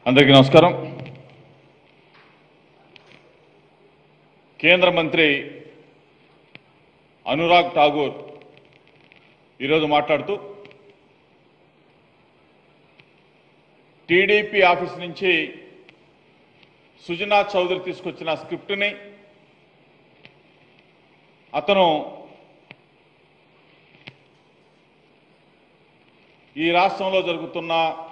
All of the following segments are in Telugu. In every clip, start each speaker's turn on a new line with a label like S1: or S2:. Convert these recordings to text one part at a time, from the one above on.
S1: అందరికీ నమస్కారం కేంద్ర మంత్రి అనురాగ్ ఠాగూర్ ఈరోజు మాట్లాడుతూ టీడీపీ ఆఫీస్ నుంచి సుజనా చౌదరి తీసుకొచ్చిన స్క్రిప్ట్ని అతను ఈ రాష్ట్రంలో జరుగుతున్న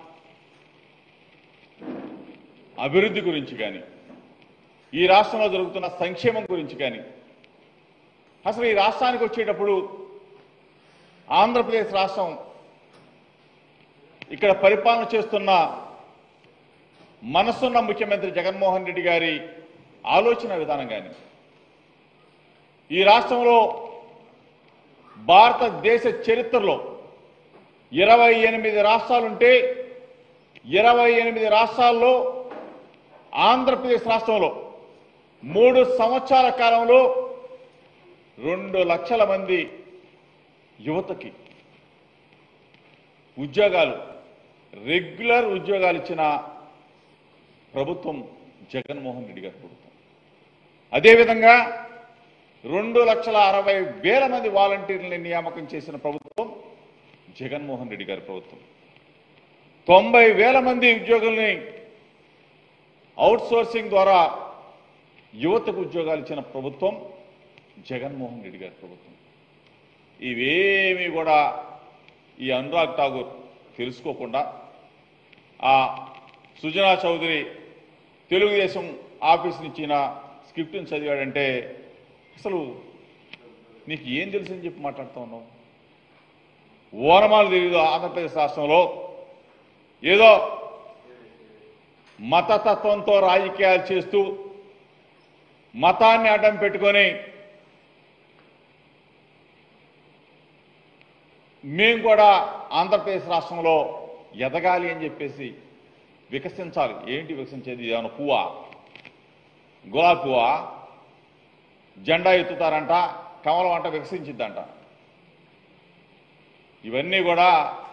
S1: అభివృద్ధి గురించి కానీ ఈ రాష్ట్రంలో జరుగుతున్న సంక్షేమం గురించి కానీ అసలు ఈ రాష్ట్రానికి వచ్చేటప్పుడు ఆంధ్రప్రదేశ్ రాష్ట్రం ఇక్కడ పరిపాలన చేస్తున్న మనసున్న ముఖ్యమంత్రి జగన్మోహన్ రెడ్డి గారి ఆలోచన విధానం కానీ ఈ రాష్ట్రంలో భారతదేశ చరిత్రలో ఇరవై ఎనిమిది రాష్ట్రాలుంటే ఇరవై ఎనిమిది రాష్ట్రాల్లో ఆంధ్రప్రదేశ్ రాష్ట్రంలో మూడు సంవత్సరాల కాలంలో రెండు లక్షల మంది యువతకి ఉద్యోగాలు రెగ్యులర్ ఉద్యోగాలు ఇచ్చిన ప్రభుత్వం జగన్మోహన్ రెడ్డి గారి ప్రభుత్వం అదేవిధంగా రెండు లక్షల అరవై వేల మంది వాలంటీర్లని నియామకం చేసిన ప్రభుత్వం జగన్మోహన్ రెడ్డి గారి ప్రభుత్వం తొంభై వేల మంది ఉద్యోగుల్ని అవుట్ సోర్సింగ్ ద్వారా యువతకు ఉద్యోగాలు ఇచ్చిన ప్రభుత్వం జగన్మోహన్ రెడ్డి గారి ప్రభుత్వం ఇవేమీ కూడా ఈ అనురాగ్ ఠాగూర్ తెలుసుకోకుండా ఆ సుజనా చౌదరి తెలుగుదేశం ఆఫీస్ నుంచి ఇచ్చిన స్క్రిప్ట్ని చదివాడంటే అసలు నీకు ఏం తెలుసని చెప్పి మాట్లాడుతూ ఉన్నావు ఓనమాలు తెలియదు ఆంధ్రప్రదేశ్ రాష్ట్రంలో ఏదో మతతత్వంతో రాజకీయాలు చేస్తూ మతాన్ని అడ్డం పెట్టుకొని మేము కూడా ఆంధ్రప్రదేశ్ రాష్ట్రంలో ఎదగాలి అని చెప్పేసి వికసించాలి ఏంటి వికసించేది ఏమైనా పువ్వా గులాబీ పువ్వా జెండా ఎత్తుతారంట కమలం అంట వికసించిద్దంట ఇవన్నీ కూడా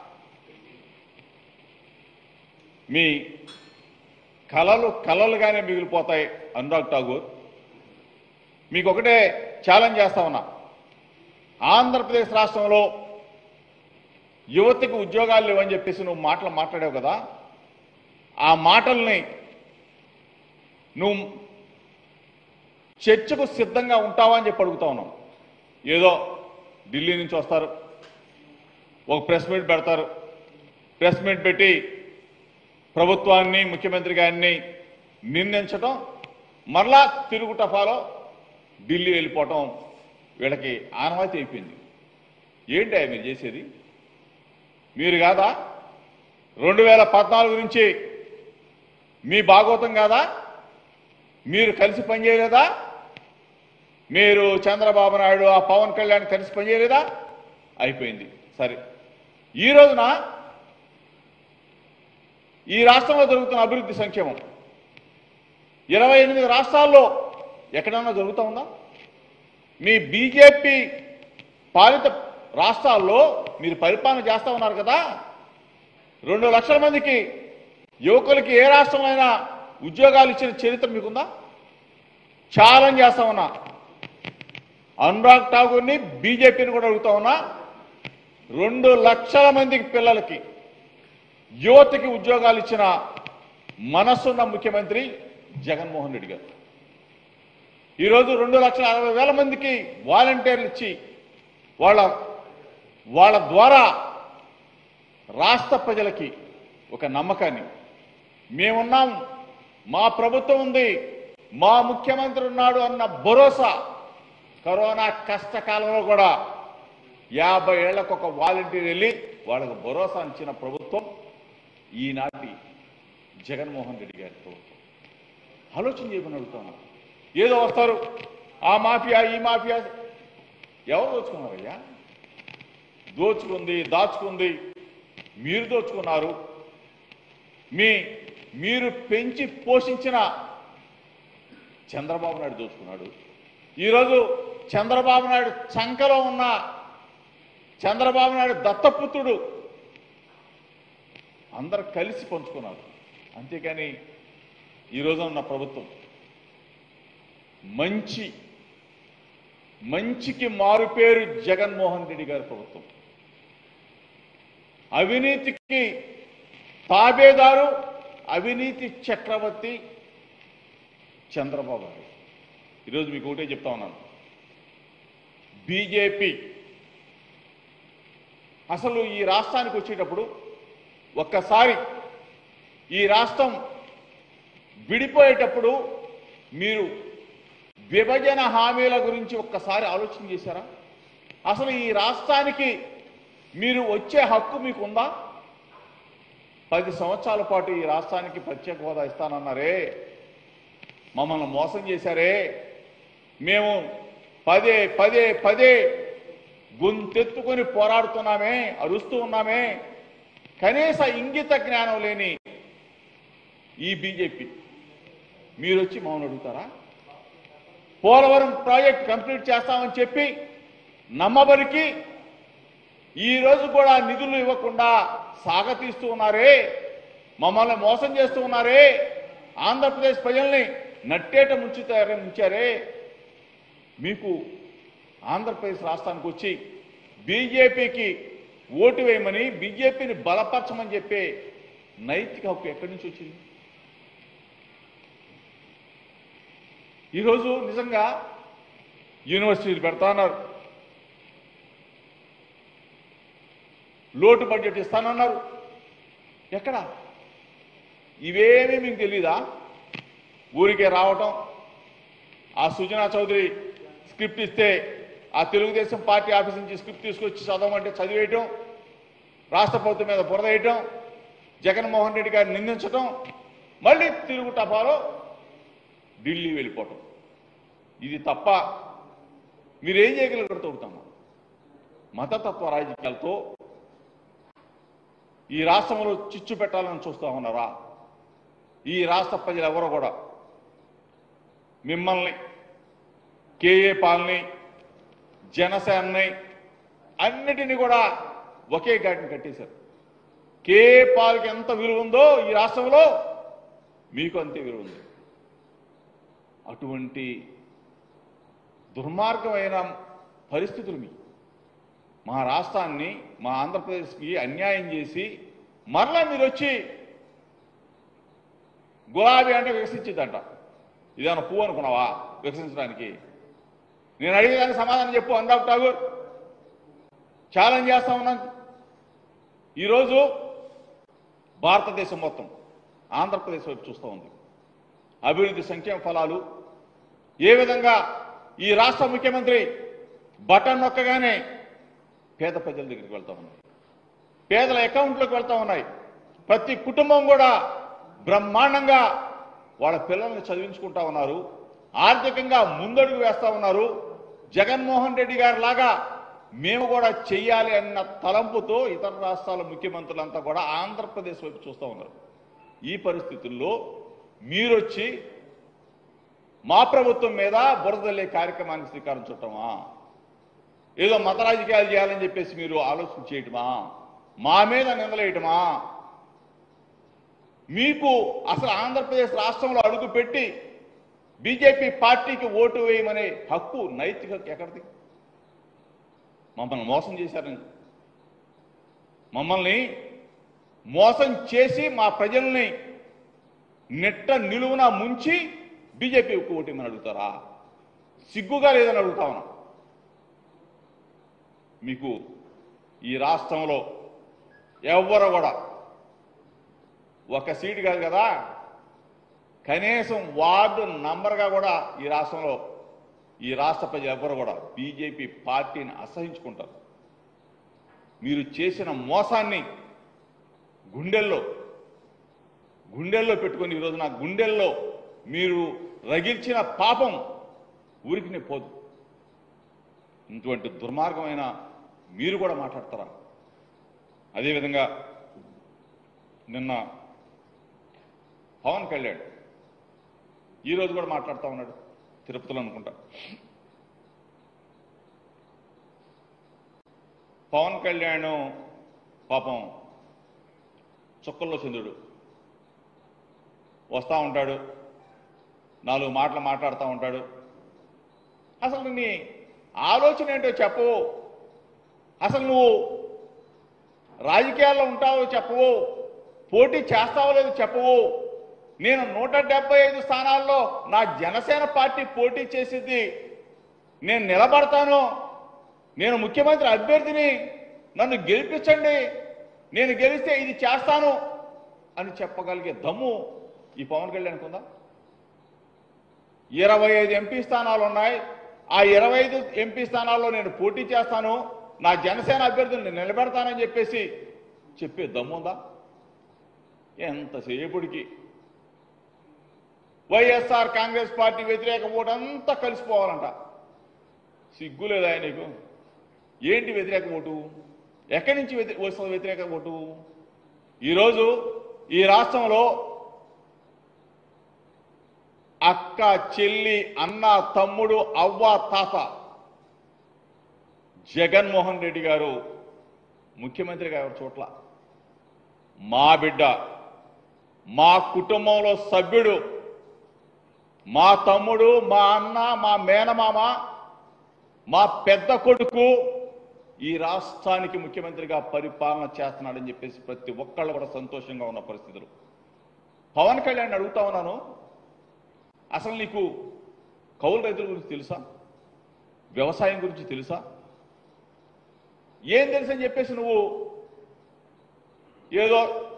S1: మీ కళలు కళలుగానే మిగిలిపోతాయి అనురాగ్ ఠాగూర్ మీకు ఒకటే ఛాలెంజ్ చేస్తా ఉన్నా ఆంధ్రప్రదేశ్ రాష్ట్రంలో యువతకు ఉద్యోగాలు లేవని చెప్పేసి నువ్వు మాటలు మాట్లాడావు కదా ఆ మాటల్ని నువ్వు చర్చకు సిద్ధంగా ఉంటావా అని చెప్పి అడుగుతా ఉన్నాం ఏదో ఢిల్లీ నుంచి వస్తారు ఒక ప్రెస్ మీట్ పెడతారు ప్రెస్ మీట్ పెట్టి ప్రభుత్వాన్ని ముఖ్యమంత్రి గారిని నిందించడం మరలా తిరుగు టఫాలో ఢిల్లీ వెళ్ళిపోవటం వీళ్ళకి ఆనవాయితీ అయిపోయింది ఏంటి అయ్యా మీరు చేసేది మీరు కాదా రెండు వేల పద్నాలుగు నుంచి మీ భాగవతం కాదా మీరు కలిసి పనిచేయలేదా మీరు చంద్రబాబు నాయుడు ఆ పవన్ కళ్యాణ్ కలిసి పనిచేయలేదా అయిపోయింది సరే ఈ రోజున ఈ రాష్ట్రంలో జరుగుతున్న అభివృద్ధి సంక్షేమం ఇరవై ఎనిమిది రాష్ట్రాల్లో ఎక్కడన్నా జరుగుతూ ఉందా మీ బీజేపీ పాలిత రాష్ట్రాల్లో మీరు పరిపాలన చేస్తా ఉన్నారు కదా రెండు లక్షల మందికి యువకులకి ఏ రాష్ట్రమైనా ఉద్యోగాలు ఇచ్చిన చరిత్ర మీకుందా ఛాలెంజ్ చేస్తా ఉన్నా అనురాగ్ ఠాగూర్ని బీజేపీని కూడా అడుగుతా ఉన్నా రెండు లక్షల మందికి పిల్లలకి యువతకి ఉద్యోగాలు ఇచ్చిన మనస్సున్న ముఖ్యమంత్రి జగన్మోహన్ రెడ్డి గారు ఈరోజు రెండు లక్షల అరవై వేల మందికి వాలంటీర్లు ఇచ్చి వాళ్ళ వాళ్ళ ద్వారా రాష్ట్ర ప్రజలకి ఒక నమ్మకాన్ని మేమున్నాం మా ప్రభుత్వం ఉంది మా ముఖ్యమంత్రి ఉన్నాడు అన్న భరోసా కరోనా కష్టకాలంలో కూడా యాభై ఏళ్లకు ఒక వాలంటీర్ వెళ్ళి వాళ్ళకు భరోసా ఇచ్చిన ప్రభుత్వం ఈనాటి జగన్మోహన్ రెడ్డి గారి ప్రభుత్వం ఆలోచన చేయమని అడుగుతాను ఏదో వస్తారు ఆ మాఫియా ఈ మాఫియా ఎవరు దోచుకున్నారయ్యా దోచుకుంది దాచుకుంది మీరు దోచుకున్నారు మీ మీరు పెంచి పోషించిన చంద్రబాబు నాయుడు దోచుకున్నాడు ఈరోజు చంద్రబాబు నాయుడు చంకలో ఉన్న చంద్రబాబు నాయుడు దత్తపుత్రుడు అందరు కలిసి పంచుకున్నారు అంతేకాని ఈరోజు ఉన్న ప్రభుత్వం మంచి మంచికి మారుపేరు జగన్మోహన్ రెడ్డి గారి ప్రభుత్వం అవినీతికి తాబేదారు అవినీతి చక్రవర్తి చంద్రబాబు నాయుడు ఈరోజు మీకు ఒకటే చెప్తా ఉన్నాను బీజేపీ అసలు ఈ రాష్ట్రానికి వచ్చేటప్పుడు ఒక్కసారి ఈ రాష్ట్రం విడిపోయేటప్పుడు మీరు విభజన హామీల గురించి ఒక్కసారి ఆలోచన చేశారా అసలు ఈ రాష్ట్రానికి మీరు వచ్చే హక్కు మీకు ఉందా పది సంవత్సరాల పాటు ఈ రాష్ట్రానికి ప్రత్యేక హోదా ఇస్తానన్నారే మమ్మల్ని మోసం చేశారే మేము పదే పదే పదే గొంతెత్తుకొని పోరాడుతున్నామే అరుస్తూ ఉన్నామే కనీస ఇంగిత జ్ఞానం లేని ఈ బీజేపీ మీరు వచ్చి మమ్మల్ని అడుగుతారా పోలవరం ప్రాజెక్ట్ కంప్లీట్ చేస్తామని చెప్పి నమ్మబరికి ఈ రోజు కూడా నిధులు ఇవ్వకుండా సాగతీస్తూ ఉన్నారే మమ్మల్ని మోసం చేస్తూ ఉన్నారే ఆంధ్రప్రదేశ్ ప్రజల్ని నట్టేట ముంచుతారే ముంచారే మీకు ఆంధ్రప్రదేశ్ రాష్ట్రానికి వచ్చి బీజేపీకి ఓటు వేయమని బీజేపీని బలపరచమని చెప్పే నైతిక హక్కు ఎక్కడి నుంచి వచ్చింది ఈరోజు నిజంగా యూనివర్సిటీలు పెడతాన్నారు లోటు బడ్జెట్ ఇస్తానన్నారు ఎక్కడ ఇవేమీ మీకు తెలీదా ఊరికే రావటం ఆ సుజనా చౌదరి స్క్రిప్ట్ ఇస్తే ఆ తెలుగుదేశం పార్టీ ఆఫీస్ నుంచి స్క్రిప్ట్ తీసుకొచ్చి చదవమంటే చదివేయటం రాష్ట్ర ప్రభుత్వం మీద బురద వేయటం జగన్మోహన్ రెడ్డి గారిని నిందించటం మళ్ళీ తిరుగు టపాలో ఢిల్లీ వెళ్ళిపోవటం ఇది తప్ప మీరేం చేయగలిగారు తోడుతాము మతతత్వ రాజకీయాలతో ఈ రాష్ట్రంలో చిచ్చు పెట్టాలని చూస్తా ఉన్నారా ఈ రాష్ట్ర ప్రజలు ఎవరు కూడా మిమ్మల్ని కేఏ పాల్ని జనసేనని అన్నిటినీ కూడా ఒకే ఘాటిని కట్టేశారు కేఏ పాల్కి ఎంత విలువ ఉందో ఈ రాష్ట్రంలో మీకు అంతే విలువ ఉంది అటువంటి దుర్మార్గమైన పరిస్థితులు మీ మా రాష్ట్రాన్ని మా ఆంధ్రప్రదేశ్కి అన్యాయం చేసి మరలా మీరు వచ్చి గులాబీ అంటే వికసించిద్దంట ఇదేమన్నా పువ్వు అనుకున్నావా వికసించడానికి నేను అడిగేదానికి సమాధానం చెప్పు అనురాగ్ ఠాగూర్ ఛాలెంజ్ చేస్తా ఉన్నాను ఈరోజు భారతదేశం మొత్తం ఆంధ్రప్రదేశ్ వైపు చూస్తూ ఉంది అభివృద్ధి సంక్షేమ ఫలాలు ఏ విధంగా ఈ రాష్ట్ర ముఖ్యమంత్రి బటన్ నొక్కగానే పేద ప్రజల దగ్గరికి వెళ్తా ఉన్నాయి పేదల అకౌంట్లోకి వెళ్తా ఉన్నాయి ప్రతి కుటుంబం కూడా బ్రహ్మాండంగా వాళ్ళ పిల్లల్ని చదివించుకుంటా ఉన్నారు ఆర్థికంగా ముందడుగు వేస్తా ఉన్నారు జగన్మోహన్ రెడ్డి గారి లాగా మేము కూడా చెయ్యాలి అన్న తలంపుతో ఇతర రాష్ట్రాల ముఖ్యమంత్రులంతా కూడా ఆంధ్రప్రదేశ్ వైపు చూస్తూ ఉన్నారు ఈ పరిస్థితుల్లో మీరొచ్చి మా ప్రభుత్వం మీద బురదల్లే కార్యక్రమానికి శ్రీకారం చుట్టమా ఏదో మత రాజకీయాలు చేయాలని చెప్పేసి మీరు ఆలోచన చేయటమా మా మీద నిందలేయటమా మీకు అసలు ఆంధ్రప్రదేశ్ రాష్ట్రంలో అడుగు పెట్టి బీజేపీ పార్టీకి ఓటు వేయమనే హక్కు నైతిక హక్కు ఎక్కడిది మమ్మల్ని మోసం చేశారని మమ్మల్ని మోసం చేసి మా ప్రజల్ని నెట్ట నిలువున ముంచి బీజేపీకి ఓటేమని అడుగుతారా సిగ్గుగా లేదని అడుగుతా ఉన్నా మీకు ఈ రాష్ట్రంలో ఎవ్వరు కూడా ఒక సీటు కాదు కదా కనీసం వార్డు నంబర్గా కూడా ఈ రాష్ట్రంలో ఈ రాష్ట్ర ప్రజలు ఎవ్వరు కూడా బీజేపీ పార్టీని అసహించుకుంటారు మీరు చేసిన మోసాన్ని గుండెల్లో గుండెల్లో పెట్టుకొని ఈరోజు నా గుండెల్లో మీరు రగిల్చిన పాపం ఊరికి పోదు ఇటువంటి దుర్మార్గమైన మీరు కూడా మాట్లాడతారా అదేవిధంగా నిన్న పవన్ కళ్యాణ్ ఈరోజు కూడా మాట్లాడుతూ ఉన్నాడు తిరుపతిలో అనుకుంటా పవన్ కళ్యాణ్ పాపం చుక్కల్లో చంద్రుడు వస్తూ ఉంటాడు నాలుగు మాటలు మాట్లాడుతూ ఉంటాడు అసలు నీ ఆలోచన ఏంటో చెప్పవు అసలు నువ్వు రాజకీయాల్లో ఉంటావో చెప్పవు పోటీ చేస్తావో లేదో చెప్పవు నేను నూట డెబ్బై ఐదు స్థానాల్లో నా జనసేన పార్టీ పోటీ చేసింది నేను నిలబడతాను నేను ముఖ్యమంత్రి అభ్యర్థిని నన్ను గెలిపించండి నేను గెలిస్తే ఇది చేస్తాను అని చెప్పగలిగే దమ్ము ఈ పవన్ కళ్యాణ్కి ఉందా ఇరవై ఐదు ఎంపీ స్థానాలు ఉన్నాయి ఆ ఇరవై ఐదు ఎంపీ స్థానాల్లో నేను పోటీ చేస్తాను నా జనసేన అభ్యర్థులను నేను నిలబెడతానని చెప్పేసి చెప్పే దమ్ముందా ఎంతసేపుడికి వైఎస్ఆర్ కాంగ్రెస్ పార్టీ వ్యతిరేక ఓటంతా కలిసిపోవాలంట సిగ్గు లేదా నీకు ఏంటి వ్యతిరేక ఓటు ఎక్కడి నుంచి వ్యతి- వస్తుంది వ్యతిరేక ఓటు ఈరోజు ఈ రాష్ట్రంలో అక్క చెల్లి అన్న తమ్ముడు అవ్వ తాత జగన్మోహన్ రెడ్డి గారు ముఖ్యమంత్రి గారు చోట్ల మా బిడ్డ మా కుటుంబంలో సభ్యుడు మా తమ్ముడు మా అన్న మా మేనమామ మా పెద్ద కొడుకు ఈ రాష్ట్రానికి ముఖ్యమంత్రిగా పరిపాలన చేస్తున్నాడని చెప్పేసి ప్రతి ఒక్కళ్ళు కూడా సంతోషంగా ఉన్న పరిస్థితులు పవన్ కళ్యాణ్ అడుగుతా ఉన్నాను అసలు నీకు కౌలు రైతుల గురించి తెలుసా వ్యవసాయం గురించి తెలుసా ఏం తెలుసని చెప్పేసి నువ్వు ఏదో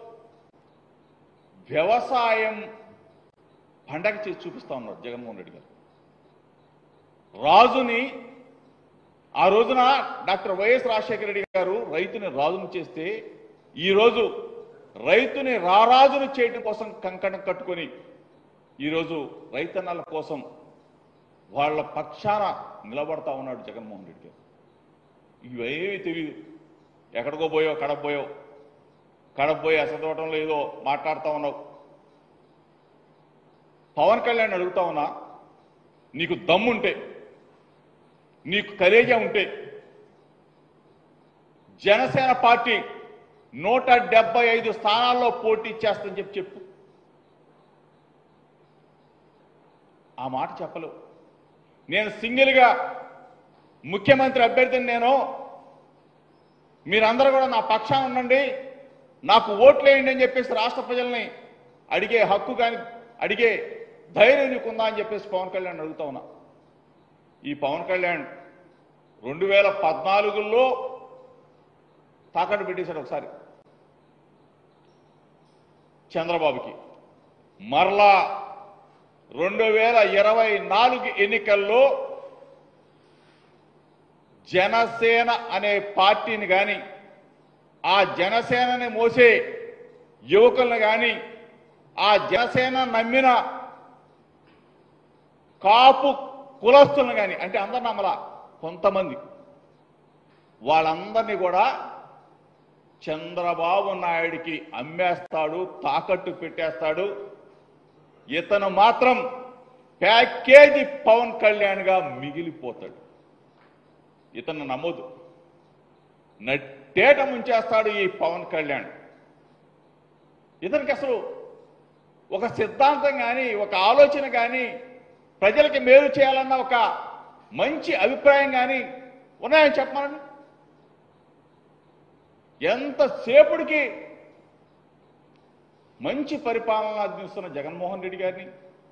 S1: వ్యవసాయం పండగ చేసి చూపిస్తా ఉన్నాడు జగన్మోహన్ రెడ్డి గారు రాజుని ఆ రోజున డాక్టర్ వైఎస్ రాజశేఖర రెడ్డి గారు రైతుని రాజును చేస్తే ఈ రోజు రైతుని రారాజును చేయడం కోసం కంకణం కట్టుకొని ఈరోజు రైతన్నల కోసం వాళ్ళ పక్షాన నిలబడతా ఉన్నాడు జగన్మోహన్ రెడ్డి గారు ఇవేమీ తెలియదు ఎక్కడికో పోయో కడప పోయో కడప పోయి అసతోటంలో ఏదో మాట్లాడుతా ఉన్నావు పవన్ కళ్యాణ్ అడుగుతా ఉన్నా నీకు దమ్ముంటే నీకు కలేజా ఉంటే జనసేన పార్టీ నూట డెబ్బై ఐదు స్థానాల్లో పోటీ చేస్తని చెప్పి చెప్పు ఆ మాట చెప్పలేవు నేను సింగిల్గా ముఖ్యమంత్రి అభ్యర్థిని నేను మీరందరూ కూడా నా పక్షాన ఉండండి నాకు ఓట్లు వేయండి అని చెప్పేసి రాష్ట్ర ప్రజల్ని అడిగే హక్కు కానీ అడిగే ధైర్యం నీకుందా అని చెప్పేసి పవన్ కళ్యాణ్ అడుగుతా ఉన్నా ఈ పవన్ కళ్యాణ్ రెండు వేల పద్నాలుగులో తాకట్టు పెట్టేశాడు ఒకసారి చంద్రబాబుకి మరలా రెండు వేల ఇరవై నాలుగు ఎన్నికల్లో జనసేన అనే పార్టీని కానీ ఆ జనసేనని మోసే యువకులను కానీ ఆ జనసేన నమ్మిన కాపు కులస్తులను కానీ అంటే అందరు నమ్మల కొంతమంది వాళ్ళందరినీ కూడా చంద్రబాబు నాయుడికి అమ్మేస్తాడు తాకట్టు పెట్టేస్తాడు ఇతను మాత్రం ప్యాకేజీ పవన్ కళ్యాణ్గా మిగిలిపోతాడు ఇతను నమ్మదు నట్టేట ముంచేస్తాడు ఈ పవన్ కళ్యాణ్ ఇతనికి అసలు ఒక సిద్ధాంతం కానీ ఒక ఆలోచన కానీ ప్రజలకి మేలు చేయాలన్న ఒక మంచి అభిప్రాయం కానీ ఉన్నాయని చెప్పమనండి ఎంతసేపుడికి మంచి పరిపాలన అందిస్తున్న జగన్మోహన్ రెడ్డి గారిని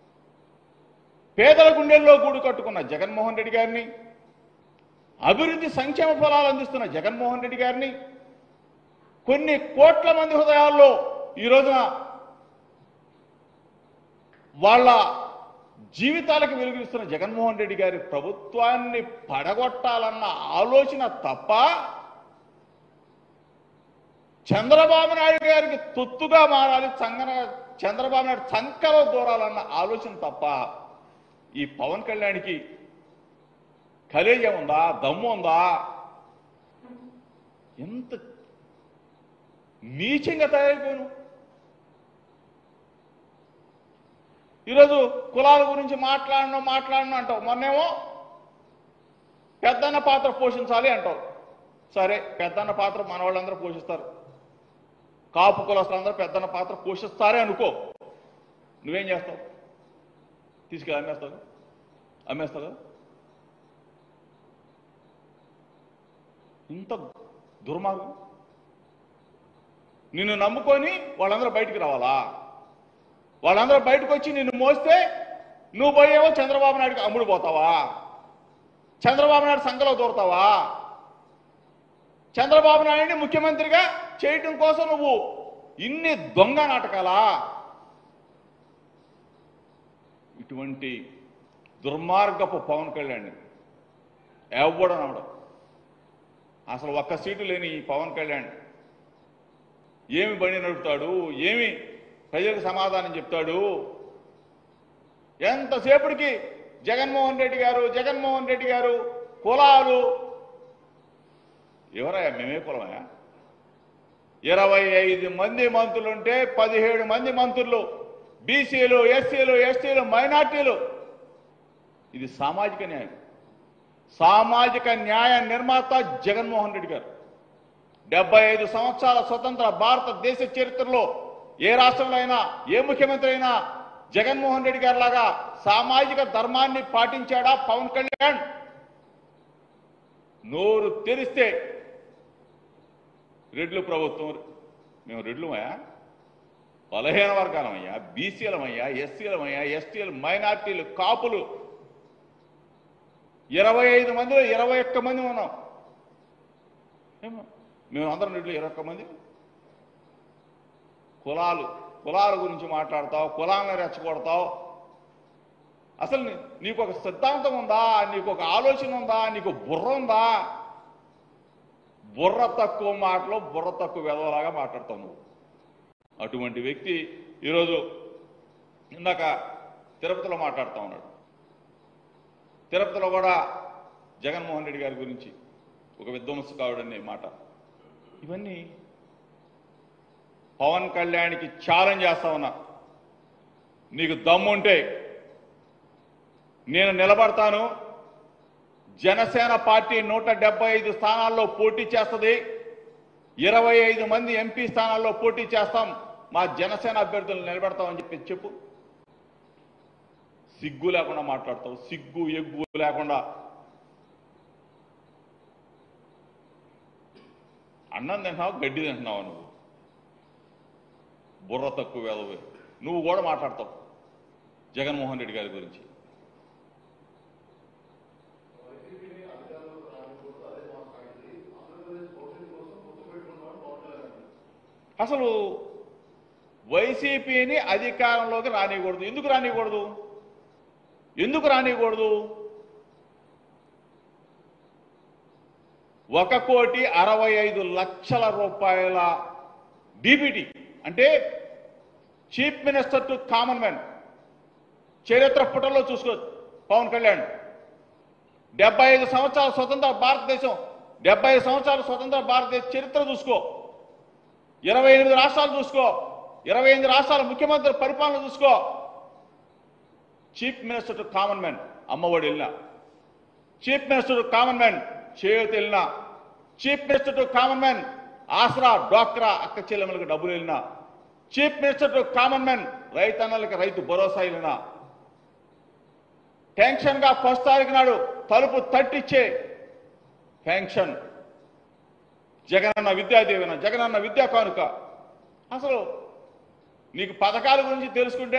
S1: పేదల గుండెల్లో గూడు కట్టుకున్న జగన్మోహన్ రెడ్డి గారిని అభివృద్ధి సంక్షేమ ఫలాలు అందిస్తున్న జగన్మోహన్ రెడ్డి గారిని కొన్ని కోట్ల మంది హృదయాల్లో ఈ రోజున వాళ్ళ జీవితాలకు వెలుగుస్తున్న జగన్మోహన్ రెడ్డి గారి ప్రభుత్వాన్ని పడగొట్టాలన్న ఆలోచన తప్ప చంద్రబాబు నాయుడు గారికి తొత్తుగా మారాలి చంగన చంద్రబాబు నాయుడు చంకలో దూరాలన్న ఆలోచన తప్ప ఈ పవన్ కళ్యాణ్కి కలేజ ఉందా దమ్ము ఉందా ఎంత నీచంగా తయారైపోయాను ఈరోజు కులాల గురించి మాట్లాడను మాట్లాడను అంటావు మొన్నేమో పెద్దన్న పాత్ర పోషించాలి అంటావు సరే పెద్దన్న పాత్ర మన వాళ్ళందరూ పోషిస్తారు కాపు కులస్తులందరూ పెద్దన్న పాత్ర పోషిస్తారే అనుకో నువ్వేం చేస్తావు తీసుకెళ్ళి అమ్మేస్తావు అమ్మేస్తావు కదా ఇంత దుర్మార్గం నిన్ను నమ్ముకొని వాళ్ళందరూ బయటికి రావాలా వాళ్ళందరూ బయటకు వచ్చి నిన్ను మోస్తే నువ్వు పోయేవో చంద్రబాబు నాయుడుకి అమ్ముడు పోతావా చంద్రబాబు నాయుడు సంఘలో దూరతావా చంద్రబాబు నాయుడిని ముఖ్యమంత్రిగా చేయటం కోసం నువ్వు ఇన్ని దొంగ నాటకాలా ఇటువంటి దుర్మార్గపు పవన్ కళ్యాణ్ ఎవడనవడు అసలు ఒక్క సీటు లేని ఈ పవన్ కళ్యాణ్ ఏమి బండి నడుపుతాడు ఏమి ప్రజలకు సమాధానం చెప్తాడు ఎంతసేపటికి జగన్మోహన్ రెడ్డి గారు జగన్మోహన్ రెడ్డి గారు కులాలు ఎవరయ్యా మేమే కులమయ్యా ఇరవై ఐదు మంది మంత్రులుంటే పదిహేడు మంది మంత్రులు బీసీలు ఎస్సీలు ఎస్టీలు మైనార్టీలు ఇది సామాజిక న్యాయం సామాజిక న్యాయ నిర్మాత జగన్మోహన్ రెడ్డి గారు డెబ్బై ఐదు సంవత్సరాల స్వతంత్ర భారతదేశ చరిత్రలో ఏ రాష్ట్రంలో అయినా ఏ ముఖ్యమంత్రి అయినా జగన్మోహన్ రెడ్డి గారి లాగా సామాజిక ధర్మాన్ని పాటించాడా పవన్ కళ్యాణ్ నోరు తెరిస్తే రెడ్లు ప్రభుత్వం మేము రెడ్లుమయ్యా బలహీన వర్గాలమయ్యా బీసీలమయ్యా ఎస్సీలమయ్యా ఎస్టీలు మైనార్టీలు కాపులు ఇరవై ఐదు మందిలో ఇరవై ఒక్క మంది ఉన్నాం ఏమో మేము అందరం రెడ్లు ఇరవై ఒక్క మంది కులాలు కులాల గురించి మాట్లాడతావు కులాలను రెచ్చగొడతావు అసలు నీ- నీకు ఒక సిద్ధాంతం ఉందా నీకు ఒక ఆలోచన ఉందా నీకు బుర్ర ఉందా బుర్ర తక్కువ మాటలో బుర్ర తక్కువ వెదవలాగా మాట్లాడతావు నువ్వు అటువంటి వ్యక్తి ఈరోజు ఇందాక తిరుపతిలో మాట్లాడుతూ ఉన్నాడు తిరుపతిలో కూడా జగన్మోహన్ రెడ్డి గారి గురించి ఒక విధ్వంసకావుడనే మాట ఇవన్నీ పవన్ కళ్యాణ్కి ఛాలెంజ్ చేస్తా ఉన్నా నీకు దమ్ముంటే నేను నిలబడతాను జనసేన పార్టీ నూట డెబ్బై ఐదు స్థానాల్లో పోటీ చేస్తుంది ఇరవై ఐదు మంది ఎంపీ స్థానాల్లో పోటీ చేస్తాం మా జనసేన అభ్యర్థులను నిలబెడతామని చెప్పి చెప్పు సిగ్గు లేకుండా మాట్లాడతావు సిగ్గు ఎగ్గు లేకుండా అన్నం తింటున్నావు గడ్డి తింటున్నావు నువ్వు బుర్ర తక్కువ వేదవే నువ్వు కూడా మాట్లాడతావు జగన్మోహన్ రెడ్డి గారి గురించి అసలు వైసీపీని అధికారంలోకి రానియకూడదు ఎందుకు రానియకూడదు ఎందుకు రానియకూడదు ఒక కోటి అరవై ఐదు లక్షల రూపాయల డీబీటీ అంటే chief minister to common man చరిత్ర పుటల్లో చూసుకో పవన్ కళ్యాణ్ డెబ్బై ఐదు సంవత్సరాల స్వతంత్ర భారతదేశం డెబ్బై ఐదు సంవత్సరాల స్వతంత్ర భారతదేశ చరిత్ర చూసుకో ఇరవై ఎనిమిది రాష్ట్రాలు చూసుకో ఇరవై ఎనిమిది రాష్ట్రాల ముఖ్యమంత్రి పరిపాలన చూసుకో chief minister to common man Amma Vodi వెళ్ళినా chief minister to common man Cheyutha వెళ్ళినా chief minister to common man Asara డ్వాక్రా అక్క చెల్లెమ్మలకు డబ్బులు వెళ్ళినా chief minister to common man రైతన్నలకు రైతు భరోసా వెళ్ళినా టెన్షన్ గా ఫస్ట్ తారీఖు నాడు తలుపు తట్టిచ్చే పెన్షన్ జగనన్న విద్యా దీవెన జగనన్న విద్యా కానుక అసలు నీకు పథకాల గురించి తెలుసుకుంటే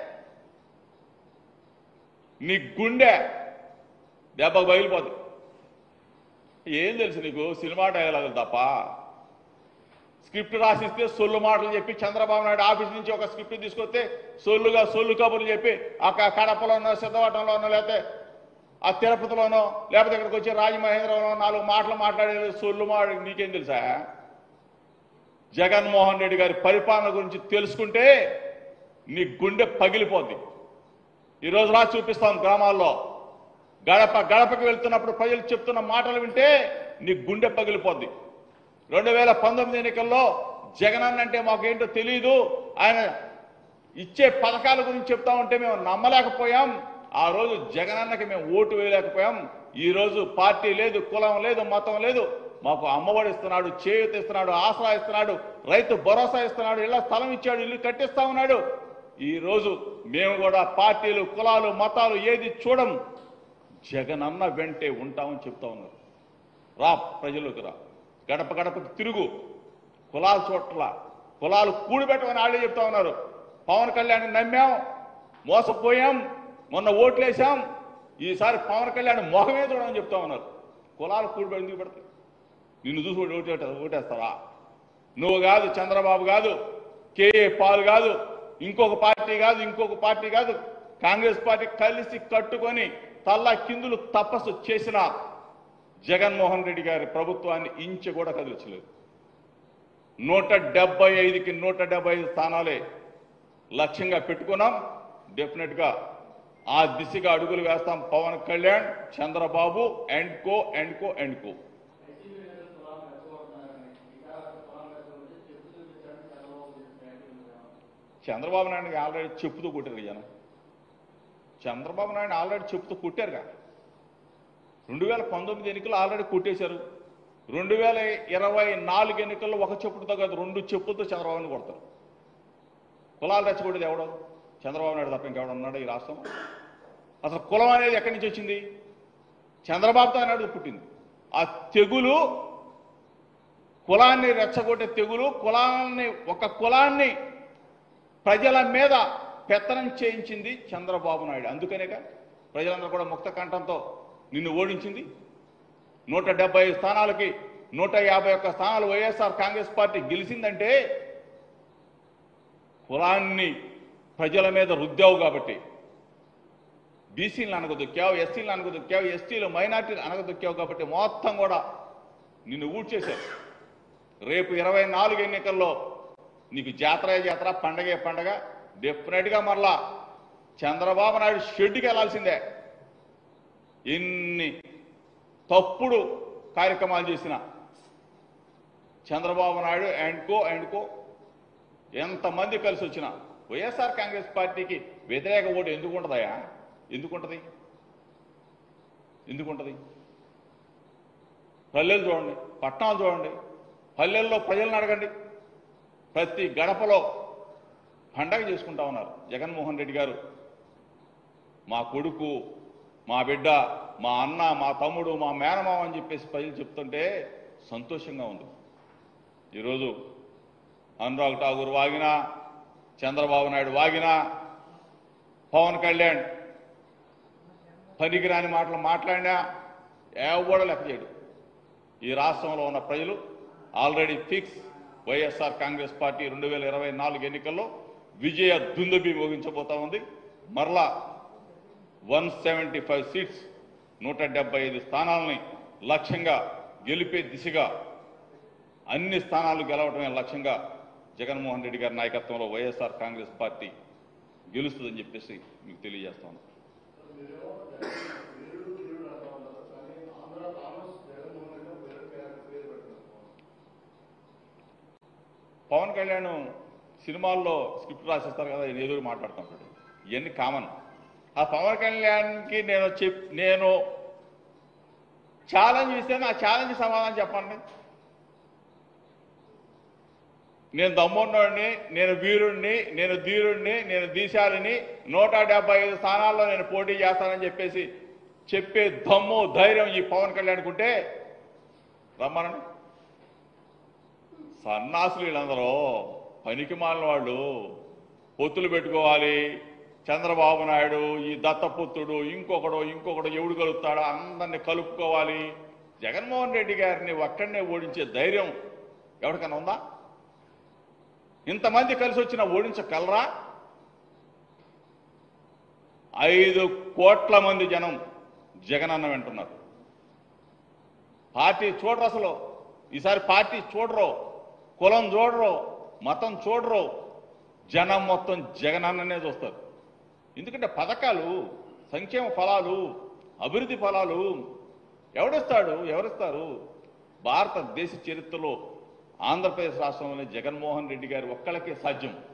S1: నీ గుండె దెబ్బకు బయలుపోతుంది ఏం తెలుసు నీకు సినిమా డైలాగులు తప్ప స్క్రిప్ట్ రాసిస్తే సొల్లు మాటలు చెప్పి చంద్రబాబు నాయుడు ఆఫీస్ నుంచి ఒక స్క్రిప్ట్ తీసుకొస్తే సొల్లుగా సొల్లు కబుర్లు చెప్పి అక్కడ కడపలోనో సిద్ధవటంలోనో లేకపోతే ఆ తిరుపతిలోనో లేకపోతే ఇక్కడికి వచ్చి రాజమహేంద్రంలో నాలుగు మాటలు మాట్లాడే సొల్లు మాట నీకేం తెలుసా జగన్మోహన్ రెడ్డి గారి పరిపాలన గురించి తెలుసుకుంటే నీ గుండె పగిలిపోద్ది ఈరోజు రా చూపిస్తాం గ్రామాల్లో గడప గడపకి వెళ్తున్నప్పుడు ప్రజలు చెప్తున్న మాటలు వింటే నీ గుండె పగిలిపోద్ది రెండు వేల పంతొమ్మిది ఎన్నికల్లో జగనన్న అంటే మాకేంటో తెలియదు ఆయన ఇచ్చే పథకాల గురించి చెప్తా ఉంటే మేము నమ్మలేకపోయాం ఆ రోజు జగనన్నకి మేము ఓటు వేయలేకపోయాం ఈ రోజు పార్టీ లేదు కులం లేదు మతం లేదు మాకు అమ్మఒడి ఇస్తున్నాడు చేయూత ఇస్తున్నాడు ఆసరా ఇస్తున్నాడు రైతు భరోసా ఇస్తున్నాడు ఇళ్ల స్థలం ఇచ్చాడు ఇల్లు కట్టిస్తా ఉన్నాడు ఈ రోజు మేము కూడా పార్టీలు కులాలు మతాలు ఏది చూడం జగన్ అన్న వెంటే ఉంటామని చెప్తా ఉన్నారు రా ప్రజల్లోకి రా గడప గడపకి తిరుగు కులాల చోట్ల కులాలు కూడిపెట్టమని వాళ్ళే చెప్తా ఉన్నారు పవన్ కళ్యాణ్ నమ్మాం మోసపోయాం మొన్న ఓట్లేసాం ఈసారి పవన్ కళ్యాణ్ మొహమే చూడమని చెప్తా ఉన్నారు కులాలు కూడిపెట్టి ఎందుకు పెడతాయి నిన్ను చూసి ఓటు ఓటే ఓటేస్తావా నువ్వు కాదు చంద్రబాబు కాదు కేఏ పాల్ కాదు ఇంకొక పార్టీ కాదు ఇంకొక పార్టీ కాదు కాంగ్రెస్ పార్టీ కలిసి కట్టుకొని తల్ల కిందులు తపస్సు చేసిన జగన్మోహన్ రెడ్డి గారి ప్రభుత్వాన్ని ఇంచు కూడా కదిలించలేదు నూట డెబ్బై ఐదుకి నూట డెబ్బై ఐదు స్థానాలే లక్ష్యంగా పెట్టుకున్నాం డెఫినెట్ గా ఆ దిశగా అడుగులు వేస్తాం Pawan Kalyan Chandrababu and co and co and co Chandrababu Naidu already చెప్పుతూ కొట్టారు జనం చంద్రబాబు నాయుడు ఆల్రెడీ చెప్పుతూ కొట్టారుగా రెండు వేల పంతొమ్మిది ఎన్నికలు ఆల్రెడీ కొట్టేశారు రెండు వేల ఇరవై నాలుగు ఎన్నికల్లో ఒక చెప్పుతో కాదు రెండు చెప్పులతో చంద్రబాబుని కొడతారు కులాలు రెచ్చగొట్టేది ఎవడో చంద్రబాబు నాయుడు తప్ప ఇంకెవడ ఉన్నాడు ఈ రాష్ట్రం అసలు కులం అనేది ఎక్కడి నుంచి వచ్చింది చంద్రబాబుతో నాయుడు పుట్టింది ఆ తెగులు కులాన్ని రెచ్చగొట్టే తెగులు కులాన్ని ఒక కులాన్ని ప్రజల మీద పెత్తనం చేయించింది చంద్రబాబు నాయుడు అందుకనేగా ప్రజలందరూ కూడా ముక్త కంఠంతో నిన్ను ఓడించింది నూట డెబ్బై స్థానాలకి నూట యాభై ఒక్క స్థానాలు వైఎస్ఆర్ కాంగ్రెస్ పార్టీ గెలిచిందంటే కులాన్ని ప్రజల మీద రుద్దావు కాబట్టి బీసీలను అనగదొక్కావు ఎస్సీలను అనగదొక్కావు ఎస్టీలు మైనార్టీలు అనగదొక్కావు కాబట్టి మొత్తం కూడా నిన్ను ఊడ్చేశారు రేపు ఇరవై నాలుగు ఎన్నికల్లో నీకు జాతర జాతర పండగే పండగ డెఫినెట్గా మరలా చంద్రబాబు నాయుడు షెడ్డుకి వెళ్లాల్సిందే ఎన్ని తప్పుడు కార్యక్రమాలు చేసిన Chandrababu Naidu and co and co ఎంతమంది కలిసి వచ్చినా వైఎస్ఆర్ కాంగ్రెస్ పార్టీకి వ్యతిరేక ఓటు ఎందుకు ఉంటుందయా ఎందుకు ఉంటుంది ఎందుకు ఉంటుంది పల్లెలు చూడండి పట్టణాలు చూడండి పల్లెల్లో ప్రజలను అడగండి ప్రతి గడపలో పండగ చేసుకుంటా ఉన్నారు జగన్మోహన్ రెడ్డి గారు మా కొడుకు మా బిడ్డ మా అన్న మా తమ్ముడు మా మేనమామ అని చెప్పేసి ప్రజలు చెప్తుంటే సంతోషంగా ఉంది ఈరోజు అనురాగ్ ఠాగూర్ వాగినా చంద్రబాబు నాయుడు వాగినా పవన్ కళ్యాణ్ పనికిరాని మాటలు మాట్లాడినా ఎవడో లెక్క చేయడు ఈ రాష్ట్రంలో ఉన్న ప్రజలు already fix YSR Congress party రెండు వేల ఇరవై నాలుగు ఎన్నికల్లో విజయ దుందుబి మోగించబోతా ఉంది మరలా వన్ సెవెంటీ ఫైవ్ సీట్స్ నూట డెబ్బై ఐదు స్థానాలని లక్ష్యంగా గెలిపే దిశగా అన్ని స్థానాలు గెలవడమే లక్ష్యంగా జగన్మోహన్ రెడ్డి గారి నాయకత్వంలో వైఎస్ఆర్ కాంగ్రెస్ పార్టీ గెలుస్తుందని చెప్పేసి మీకు తెలియజేస్తాను పవన్ కళ్యాణ్ సినిమాల్లో స్క్రిప్ట్ రాసిస్తారు కదా ఈయన ఏదో మాట్లాడుతుంటాడు ఇవన్నీ కామన్ ఆ పవన్ కళ్యాణ్కి నేను చెప్ నేను ఛాలెంజ్ ఇస్తే నా ఛాలెంజ్ సమాధానం చెప్పండి నేను దమ్మున్నోడిని నేను వీరుణ్ణి నేను ధీరుణ్ణి నేను దీశాలిని నూట డెబ్బై ఐదు స్థానాల్లో నేను పోటీ చేస్తానని చెప్పేసి చెప్పే దమ్ము ధైర్యం ఈ పవన్ కళ్యాణ్కి ఉంటే రమ్మనండి సన్నాసులు వీళ్ళందరూ పనికి మాలిన వాళ్ళు పొత్తులు పెట్టుకోవాలి చంద్రబాబు నాయుడు ఈ దత్తపుత్రుడు ఇంకొకడు ఇంకొకడు ఎవడు కలుపుతాడో అందరిని కలుపుకోవాలి జగన్మోహన్ రెడ్డి గారిని ఒక్కడనే ఓడించే ధైర్యం ఎవరికైనా ఉందా ఇంతమంది కలిసి వచ్చిన ఓడించగలరా ఐదు కోట్ల మంది జనం జగనన్న వింటున్నారు పార్టీ చూడరు అసలు ఈసారి పార్టీ చూడరు కులం చూడరు మతం చూడరు జనం మొత్తం జగనన్ననే చూస్తారు ఎందుకంటే పథకాలు సంక్షేమ ఫలాలు అభివృద్ధి ఫలాలు ఎవడిస్తాడు ఎవరిస్తారు భారతదేశ చరిత్రలో ఆంధ్రప్రదేశ్ రాష్ట్రంలోని జగన్మోహన్ రెడ్డి గారి ఒక్కళ్ళకే సాధ్యం